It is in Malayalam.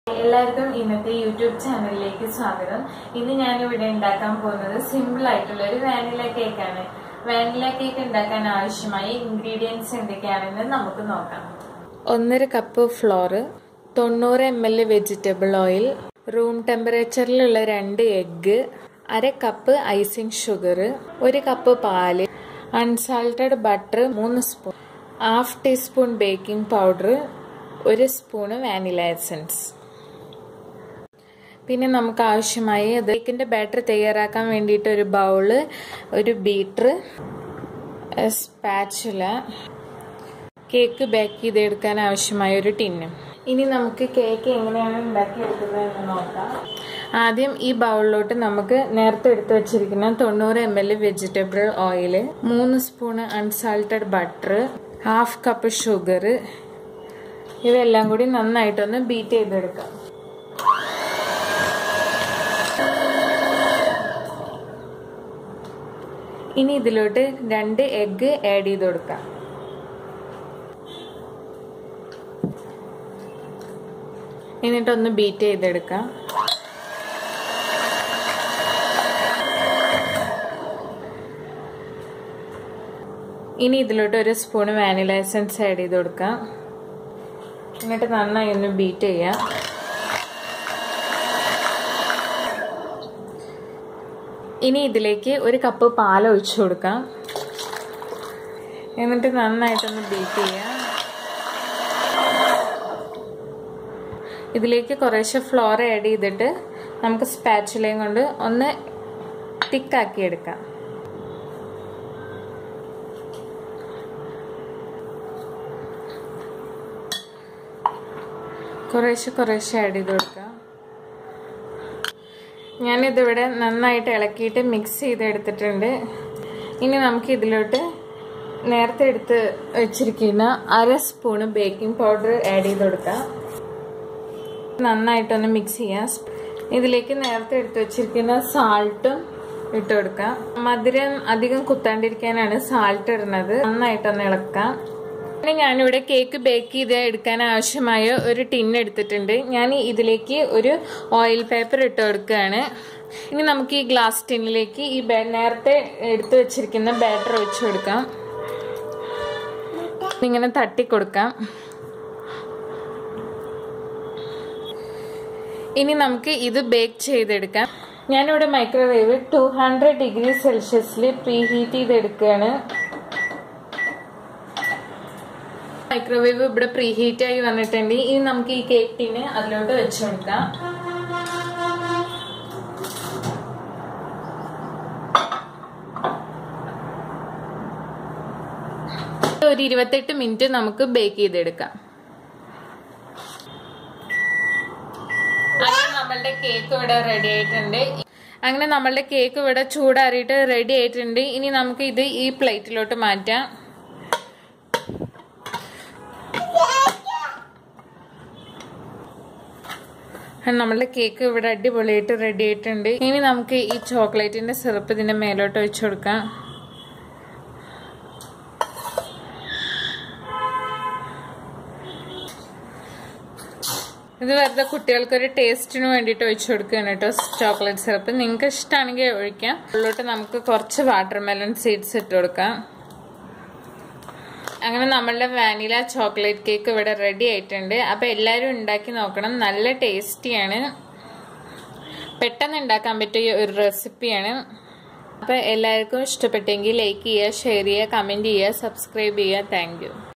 എല്ലാവർക്കും ഇന്നത്തെ യൂട്യൂബ് ചാനലിലേക്ക് സ്വാഗതം ഇന്ന് ഞാൻ ഇവിടെ ഉണ്ടാക്കാൻ പോകുന്നത് സിമ്പിൾ ആയിട്ടുള്ള ഒരു വാനില കേക്കാണ് വാനില കേക്ക് ഉണ്ടാക്കാൻ ആവശ്യമായ ഇൻഗ്രീഡിയൻസ് എന്തൊക്കെയാണെന്ന് നമുക്ക് നോക്കാം ഒന്നര കപ്പ് ഫ്ലോർ തൊണ്ണൂറ് M L vegetable oil room ടെമ്പറേച്ചറിലുള്ള രണ്ട് എഗ്ഗ് അര കപ്പ് ഐസിങ് ഷുഗർ ഒരു കപ്പ് പാല് അൺസാൾട്ടഡ് ബട്ടർ മൂന്ന് spoon half teaspoon baking powder ഒരു സ്പൂണ് വാനില എസൻസ് പിന്നെ നമുക്ക് ആവശ്യമായി കേക്കിൻ്റെ ബാറ്റർ തയ്യാറാക്കാൻ വേണ്ടിയിട്ട് ഒരു ബൗള് ഒരു ബീറ്റർ സ്പാച്ചുല കേക്ക് ബേക്ക് ചെയ്തെടുക്കാൻ ആവശ്യമായ ഒരു ടിന്ന് ഇനി നമുക്ക് കേക്ക് എങ്ങനെയാണ് ഉണ്ടാക്കിയെടുക്കുന്നതെന്ന് നോക്കാം ആദ്യം ഈ ബൗളിലോട്ട് നമുക്ക് നേരത്തെ എടുത്തു വെച്ചിരിക്കുന്ന തൊണ്ണൂറ് എം എൽ വെജിറ്റബിൾ ഓയിൽ മൂന്ന് spoon unsalted butter half cup sugar ഇവയെല്ലാം കൂടി നന്നായിട്ടൊന്ന് ബീറ്റ് ചെയ്തെടുക്കാം ഇനി ഇതിലോട്ട് രണ്ട് എഗ്ഗ് ആഡ് ചെയ്ത് കൊടുക്കാം എന്നിട്ടൊന്ന് ബീറ്റ് ചെയ്തെടുക്കാം ഇനി ഇതിലോട്ട് ഒരു സ്പൂണ് വാനില എസൻസ് ആഡ് ചെയ്ത് കൊടുക്കാം എന്നിട്ട് നന്നായി ഒന്ന് ബീറ്റ് ചെയ്യാം ഇനി ഇതിലേക്ക് ഒരു കപ്പ് പാൽ ഒഴിച്ചു കൊടുക്കാം എന്നിട്ട് നന്നായിട്ടൊന്ന് ബീറ്റ് ചെയ്യാം ഇതിലേക്ക് കുറേശ്ശെ ഫ്ലോർ ആഡ് ചെയ്തിട്ട് നമുക്ക് സ്പാച്ചുലയും കൊണ്ട് ഒന്ന് തിക്കാക്കി എടുക്കാം കുറേശ്ശെ കുറേശ്ശെ ആഡ് ചെയ്ത് കൊടുക്കാം ഞാനിതിവിടെ നന്നായിട്ട് ഇളക്കിയിട്ട് മിക്സ് ചെയ്തെടുത്തിട്ടുണ്ട് ഇനി നമുക്ക് ഇതിലോട്ട് നേരത്തെ എടുത്ത് വെച്ചിരിക്കുന്ന അര സ്പൂണ് ബേക്കിംഗ് പൗഡർ ആഡ് ചെയ്ത് കൊടുക്കാം നന്നായിട്ടൊന്ന് മിക്സ് ചെയ്യാം ഇതിലേക്ക് നേരത്തെ എടുത്ത് വെച്ചിരിക്കുന്ന സാൾട്ടും ഇട്ട് കൊടുക്കാം മധുരം അധികം കുത്താണ്ടിരിക്കാനാണ് സാൾട്ട് ഇടുന്നത് നന്നായിട്ടൊന്ന് ഇളക്കാം പിന്നെ ഞാനിവിടെ കേക്ക് ബേക്ക് ചെയ്ത് എടുക്കാൻ ആവശ്യമായ ഒരു ടിൻ എടുത്തിട്ടുണ്ട് ഞാൻ ഇതിലേക്ക് ഒരു ഓയിൽ പേപ്പർ ഇട്ട് കൊടുക്കുകയാണ് ഇനി നമുക്ക് ഈ ഗ്ലാസ് ടിന്നിലേക്ക് ഈ നേരത്തെ എടുത്തു വെച്ചിരിക്കുന്ന ബാറ്റർ ഒഴിച്ചു കൊടുക്കാം ഇങ്ങനെ തട്ടി കൊടുക്കാം ഇനി നമുക്ക് ഇത് ബേക്ക് ചെയ്തെടുക്കാം ഞാനിവിടെ മൈക്രോവേവ് ടു ഹൺഡ്രഡ് ഡിഗ്രി സെൽഷ്യസിൽ പ്രീ ഹീറ്റ് ചെയ്തെടുക്കുകയാണ് മൈക്രോവേവ് ഇവിടെ പ്രീ ഹീറ്റ് ആയി വന്നിട്ടുണ്ട് ഇനി നമുക്ക് ഈ കേക്ക് ടീന് അതിലോട്ട് വെച്ചു കൊടുക്കാം ഒരു ഇരുപത്തെട്ട് മിനിറ്റ് നമുക്ക് ബേക്ക് ചെയ്തെടുക്കാം അങ്ങനെ നമ്മളുടെ കേക്ക് ഇവിടെ റെഡി ആയിട്ടുണ്ട് അങ്ങനെ നമ്മളുടെ കേക്ക് ഇവിടെ ചൂടാറിയിട്ട് റെഡി ആയിട്ടുണ്ട് ഇനി നമുക്ക് ഇത് ഈ പ്ലേറ്റിലോട്ട് മാറ്റാം നമ്മളുടെ കേക്ക് ഇവിടെ അടിപൊളിയായിട്ട് റെഡി ആയിട്ടുണ്ട് ഇനി നമുക്ക് ഈ ചോക്ലേറ്റിന്റെ സിറപ്പ് ഇതിന്റെ മേലോട്ട് വെച്ചു കൊടുക്കാം ഇത് വെറുതെ കുട്ടികൾക്ക് ഒരു ടേസ്റ്റിന് വേണ്ടിയിട്ട് ഒഴിച്ചു കൊടുക്കുകയാണ് കേട്ടോ ചോക്ലേറ്റ് സിറപ്പ് നിങ്ങൾക്ക് ഇഷ്ടമാണെങ്കിൽ ഒഴിക്കാം ഉള്ളിലോട്ട് നമുക്ക് കുറച്ച് വാട്ടർ മെലൺ സീഡ്സ് ഇട്ട് കൊടുക്കാം അങ്ങനെ നമ്മളുടെ വാനില ചോക്ലേറ്റ് കേക്ക് ഇവിടെ റെഡി ആയിട്ടുണ്ട് അപ്പോൾ എല്ലാവരും ഉണ്ടാക്കി നോക്കണം നല്ല ടേസ്റ്റിയാണ് പെട്ടെന്ന് ഉണ്ടാക്കാൻ പറ്റിയ ഒരു റെസിപ്പിയാണ് അപ്പോൾ എല്ലാവർക്കും ഇഷ്ടപ്പെട്ടെങ്കിൽ ലൈക്ക് ചെയ്യുക ഷെയർ ചെയ്യുക കമൻറ്റ് ചെയ്യുക സബ്സ്ക്രൈബ് ചെയ്യുക താങ്ക്